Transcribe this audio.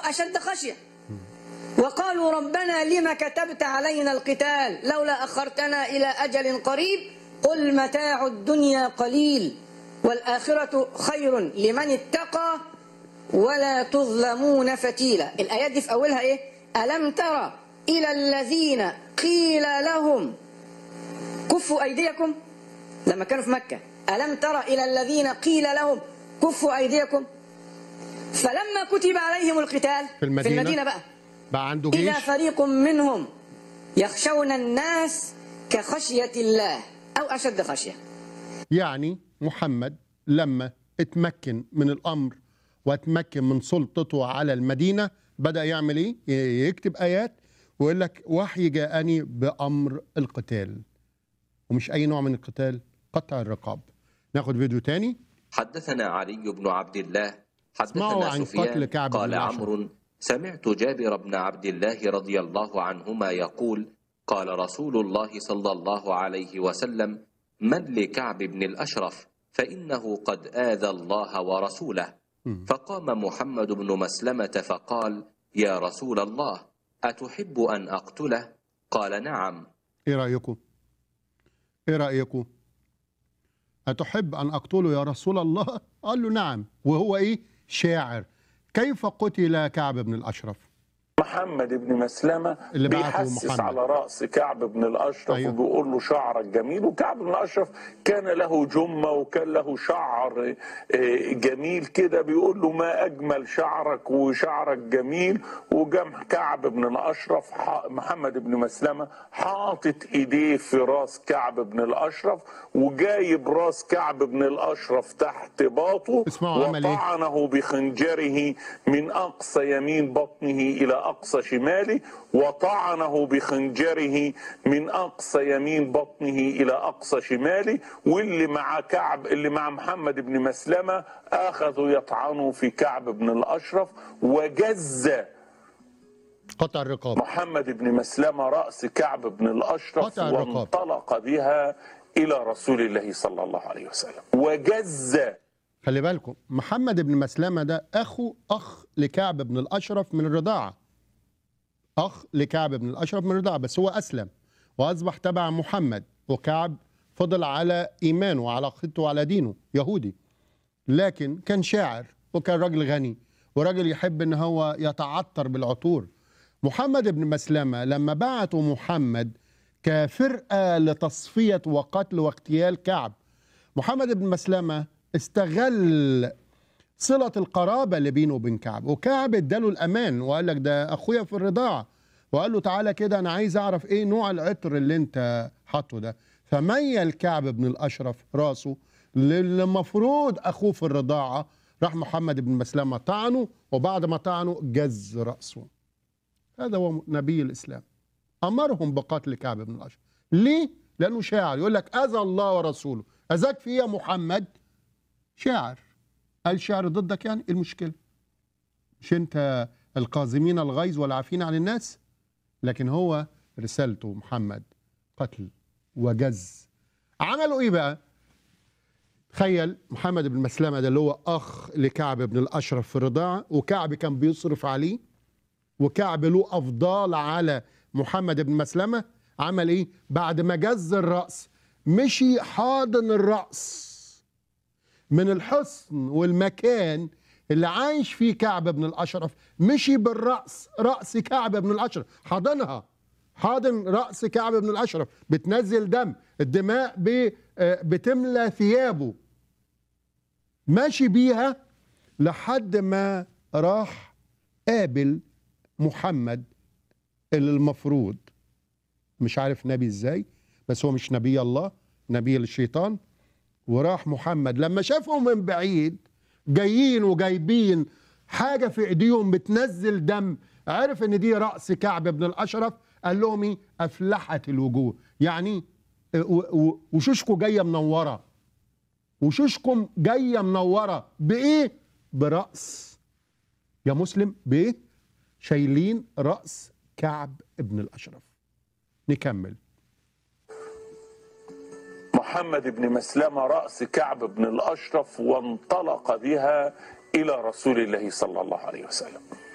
أشد خشية وقالوا ربنا لما كتبت علينا القتال لولا أخرتنا إلى أجل قريب قل متاع الدنيا قليل والآخرة خير لمن اتقى ولا تظلمون فتيلا الآيات دي في أولها إيه ألم ترى إلى الذين قيل لهم كفوا أيديكم لما كانوا في مكة ألم ترى إلى الذين قيل لهم كفوا أيديكم فلما كتب عليهم القتال في المدينة؟ في المدينة بقى بقى عنده إذا جيش فريق منهم يخشون الناس كخشية الله أو أشد خشية يعني محمد لما اتمكن من الامر واتمكن من سلطته على المدينه بدا يعمل ايه؟ ي- يكتب ايات ويقول لك وحي جاءني بامر القتال ومش اي نوع من القتال قطع الرقاب ناخد فيديو تاني حدثنا علي بن عبد الله اسمعوا حدثنا عن قتل سفيان كعب بن قال الأشرف. عمرو سمعت جابر بن عبد الله رضي الله عنهما يقول قال رسول الله صلى الله عليه وسلم من لكعب بن الأشرف فإنه قد آذى الله ورسوله فقام محمد بن مسلمة فقال يا رسول الله أتحب أن أقتله قال نعم ايه رايكم؟ ايه رايكم؟ أتحب أن أقتله يا رسول الله؟ قال له نعم وهو إيه؟ شاعر كيف قتل كعب بن الأشرف؟ محمد بن مسلمة اللي بعته بيحسس محمد. على رأس كعب بن الأشرف أيوه. أيوه. وبيقول له شعرك جميل وكعب بن الأشرف كان له جمة وكان له شعر آه، جميل كده بيقول له ما أجمل شعرك وشعرك جميل وجم كعب بن الأشرف ح- محمد بن مسلمة حاطط إيديه في راس كعب بن الأشرف وجايب راس كعب بن الأشرف تحت باطه اسمعوا عمل إيه؟ وطعنه بخنجره من أقصى يمين بطنه إلى أقصى شماله وطعنه بخنجره من أقصى يمين بطنه إلى أقصى شماله واللي مع كعب اللي مع محمد بن مسلمة أخذوا يطعنوا في كعب بن الأشرف وجز قطع الرقاب محمد بن مسلمة رأس كعب بن الأشرف قطع الرقاب. وانطلق بها إلى رسول الله صلى الله عليه وسلم وجز خلي بالكم محمد بن مسلمة ده أخو أخ لكعب بن الأشرف من الرضاعة أخ لكعب بن الأشرف من الرضاعة بس هو أسلم وأصبح تبع محمد وكعب فضل على إيمانه وعلى عقيدته وعلى دينه يهودي لكن كان شاعر وكان راجل غني وراجل يحب ان هو يتعطر بالعطور محمد بن مسلمة لما بعتوا محمد كفرقة لتصفية وقتل واغتيال كعب محمد بن مسلمة استغل صلة القرابة اللي بينه وبين كعب وكعب اداله الأمان وقال لك ده أخويا في الرضاعة وقال له تعالى كده أنا عايز أعرف إيه نوع العطر اللي أنت حاطه ده فميل كعب بن الأشرف راسه للي المفروض أخوه في الرضاعة راح محمد بن مسلمة طعنه وبعد ما طعنه جز رأسه هذا هو نبي الإسلام أمرهم بقتل كعب بن الأشرف ليه؟ لأنه شاعر يقول لك أذى الله ورسوله أذاك في إيه يا محمد شاعر قال شعر ضدك يعني إيه المشكلة مش انت القازمين الغيظ والعافين عن الناس لكن هو رسالته محمد قتل وجز عملوا ايه بقى تخيل محمد بن مسلمة ده اللي هو اخ لكعب بن الاشرف في الرضاعة وكعب كان بيصرف عليه وكعب له افضال على محمد بن مسلمة عمل ايه بعد ما جز الرأس مشي حاضن الرأس من الحصن والمكان اللي عايش فيه كعب بن الأشرف مشي بالرأس رأس كعب بن الأشرف حاضنها حاضن رأس كعب بن الأشرف بتنزل دم الدماء ب- آه، بتملى ثيابه ماشي بيها لحد ما راح قابل محمد اللي المفروض مش عارف نبي ازاي بس هو مش نبي الله نبي الشيطان وراح محمد لما شافهم من بعيد جايين وجايبين حاجة في ايديهم بتنزل دم عرف ان دي رأس كعب بن الاشرف قال لهم ايه افلحت الوجوه يعني اه، و- و- وشوشكم جاية منورة وشوشكم جاية منورة بايه برأس يا مسلم بايه شايلين رأس كعب بن الاشرف نكمل محمد بن مسلمة رأس كعب بن الأشرف وانطلق بها إلى رسول الله صلى الله عليه وسلم